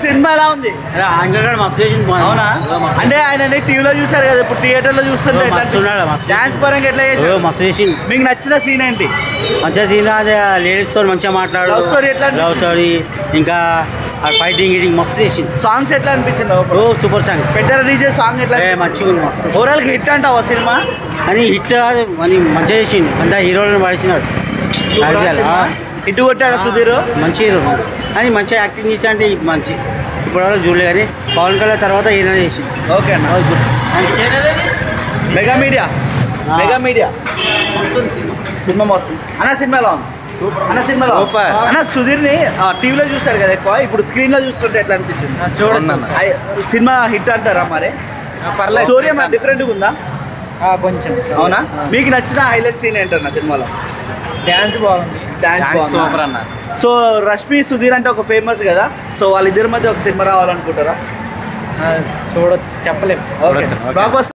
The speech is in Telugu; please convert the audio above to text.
సినిమా ఎలా ఉంది అంకర్ మస్తు చేసింది అవునా అంటే ఆయన టీవీలో చూసారు కదా ఇప్పుడు థియేటర్ లో చూస్తుంటే ఓ, మస్తు ఉన్నాడు, మస్తు డాన్స్ పరంగా ఎట్లా ఓ, చేశారు మస్తు చేసింది మీకు నచ్చిన సీన్ ఏంటి మంచిగా సీన్ అదే లేడీస్ తో మంచిగా మాట్లాడు Love story ఎట్లా లవ్ స్టోరీ ఇంకా ఫైటింగ్ గిటింగ్ మస్తు చేసింది సాంగ్స్ ఎట్లా అనిపించింది ఓ సూపర్ సాంగ్ పెద్దర డీజే సాంగ్ ఎట్లా ఏ మంచిగా ఉంది మస్తు ఓవరాల్ హిట్ అంటావా సినిమా అని హిట్ కాదు అని మంచిగా చేసింది అంత హీరోలను పడిచినాడు ఇటు కొట్టాడు సుధీర్ మంచి హీరో అని మంచిగా యాక్టింగ్ చేసి అంటే ఇది మంచి ఇప్పుడు వరకు చూడలే కానీ పవన్ కళ్యాణ్ తర్వాత హీరో చేసింది ఓకే అన్న మెగా మీడియా ఆ. మెగా మీడియా సినిమా వస్తుంది అన్న సినిమాలో ఉంది అన్న సినిమాలో Super. అన్న సుధీర్ని టీవీలో చూస్తారు కదా ఎక్కువ ఇప్పుడు స్క్రీన్ లో చూస్తుంటే ఎట్లా అనిపించింది చూడొచ్చు. ఐ- సినిమా హిట్ అంటారా మరి స్టోరీ ఏమైనా డిఫరెంట్ ఉందా కొంచెం అవునా మీకు నచ్చిన హైలైట్ సీన్ ఏంటన్న సినిమాలో డ్యాన్స్ బాగుంది డాన్స్ సూపర్ అన్న సో రష్మి సుధీర్ అంటే ఒక ఫేమస్ కదా సో వాళ్ళిద్దరి మధ్య ఒక సినిమా రావాలనుకుంటారా చూడొచ్చు చెప్పలేము ఓకే ఓకే. బ్లాక్